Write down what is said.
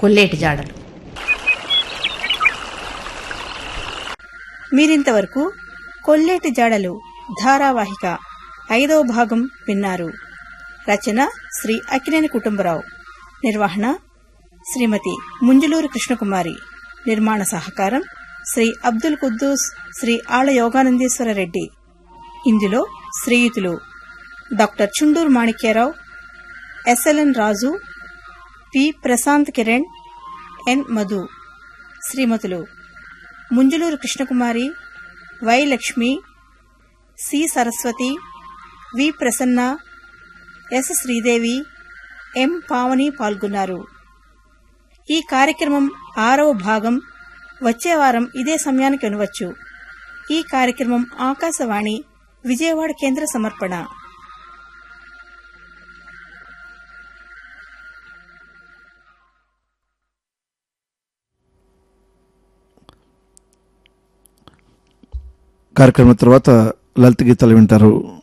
కొల్లేటి జాడలు మీరింతవరకు కొల్లేటి జాడలు ధారావాహిక ఐదవ భాగం విన్నారు రచన శ్రీ అక్కినేని కుటుంబరావు నిర్వహణ శ్రీమతి ముంజులూరు కృష్ణకుమారి నిర్మాణ సహకారం శ్రీ అబ్దుల్ కుద్దూస్ శ్రీ ఆళ్ల యోగానందీశ్వర రెడ్డి ఇందులో శ్రీయుతులు doctor Chunduru Manikyarao SLN Raju P Prashanth Kiran N Madhu శ్రీమతులు Munjuluru Krishnakumari Y Lakshmi C Saraswathi V Prasanna S Sridevi M Pavani పాల్గొన్నారు ఈ కార్యక్రమం ఆరవ భాగం వచ్చే వారం ఇదే సమయానికి వినవచ్చు ఈ కార్యక్రమం ఆకాశవాణి విజయవాడ కేంద్ర సమర్పణ కార్యక్రమం తర్వాత లలిత గీతాలు వింటారు